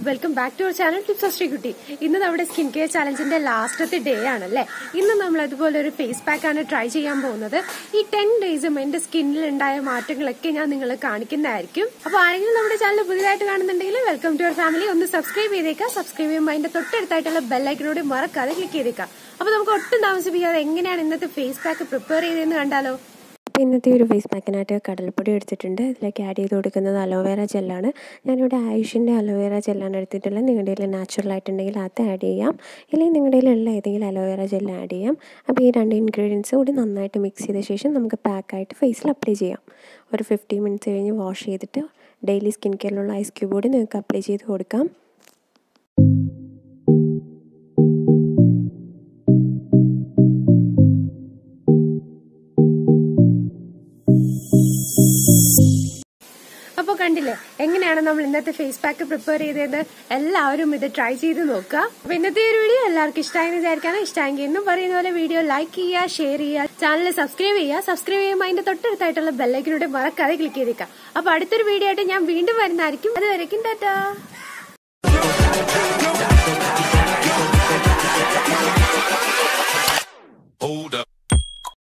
welcome back to our channel tips of Sreekutty ഇന്ന് നമ്മുടെ skin care ചാലഞ്ചിന്റെ ലാസ്റ്റത്തെ ഡേ ആണല്ലേ ഇന്ന് നമ്മൾ അതുപോലെ ഒരു ഫേസ് പാക്ക് ആണ് ട്രൈ ചെയ്യാൻ പോകുന്നത് ഈ ടെൻ ഡേയ്സും എന്റെ സ്കിന്നിൽ ഉണ്ടായ മാറ്റങ്ങളൊക്കെ ഞാൻ നിങ്ങളെ കാണിക്കുന്നതായിരിക്കും അപ്പൊ ആരെങ്കിലും നമ്മുടെ ചാനൽ പുതിയതായിട്ട് കാണുന്നുണ്ടെങ്കിൽ വെൽക്കം ടു അവർ ഫാമിലി ഒന്ന് സബ്സ്ക്രൈബ് ചെയ്തേക്കാം സബ്സ്ക്രൈബ് ചെയ്യുമ്പോൾ അതിന്റെ തൊട്ടടുത്തായിട്ടുള്ള ബെല്ലൈക്കനോട് മറക്കാതെ ക്ലിക്ക് ചെയ്തേക്കാം അപ്പൊ നമുക്ക് ഒട്ടും താമസിപ്പിക്കാതെ എങ്ങനെയാണ് ഇന്നത്തെ ഫേസ് പാക്ക് പ്രിപ്പയർ ചെയ്തതെന്ന് കണ്ടാലോ അപ്പോൾ ഇന്നത്തെ ഒരു ഫേസ് പാക്കിനായിട്ട് കടൽപ്പൊടി എടുത്തിട്ടുണ്ട് ഇതിലേക്ക് ആഡ് ചെയ്ത് കൊടുക്കുന്നത് അലോവേറ ജെല്ലാണ് ഞാനിവിടെ ആയുഷിൻ്റെ അലോവേറ ജെല്ലാണ് എടുത്തിട്ടുള്ളത് നിങ്ങളുടെ കയ്യിൽ നാച്ചുറൽ ആയിട്ടുണ്ടെങ്കിൽ അത് ആഡ് ചെയ്യാം ഇല്ലെങ്കിൽ നിങ്ങളുടെ കയ്യിലുള്ള ഏതെങ്കിലും അലോവേറ ജെല്ല് ആഡ് ചെയ്യാം അപ്പോൾ ഈ രണ്ട് ഇൻഗ്രീഡിയൻസ് കൂടി നന്നായിട്ട് മിക്സ് ചെയ്ത ശേഷം നമുക്ക് പാക്കായിട്ട് ഫേസിൽ അപ്ലൈ ചെയ്യാം ഒരു ഫിഫ്റ്റി മിനിറ്റ്സ് കഴിഞ്ഞ് വാഷ് ചെയ്തിട്ട് ഡെയിലി സ്കിൻ കെയറിലുള്ള ഐസ് ക്യൂബ് കൂടി നിങ്ങൾക്ക് അപ്ലൈ ചെയ്ത് കൊടുക്കാം അപ്പോൾ കണ്ടില്ലേ എങ്ങനെയാണ് നമ്മൾ ഇന്നത്തെ ഫേസ് പാക്ക് പ്രിപ്പയർ ചെയ്തത് എല്ലാവരും ഇത് ട്രൈ ചെയ്ത് നോക്കുക അപ്പൊ ഇന്നത്തെ ഒരു വീഡിയോ എല്ലാവർക്കും ഇഷ്ടമായി വിചാരിക്കാനും ഇഷ്ടമെങ്കിൽ എന്നും പറയുന്ന പോലെ വീഡിയോ ലൈക്ക് ചെയ്യുക ഷെയർ ചെയ്യുക ചാനൽ സബ്സ്ക്രൈബ് ചെയ്യുക സബ്സ്ക്രൈബ് ചെയ്യുമ്പോൾ അതിന്റെ തൊട്ടടുത്തായിട്ടുള്ള ബെല്ലൈക്കിലൂടെ മറക്കാതെ ക്ലിക്ക് ചെയ്തേക്കാം അപ്പൊ അടുത്തൊരു വീഡിയോ ആയിട്ട് ഞാൻ വീണ്ടും വരുന്നതായിരിക്കും അതുവരെയും ടാറ്റാ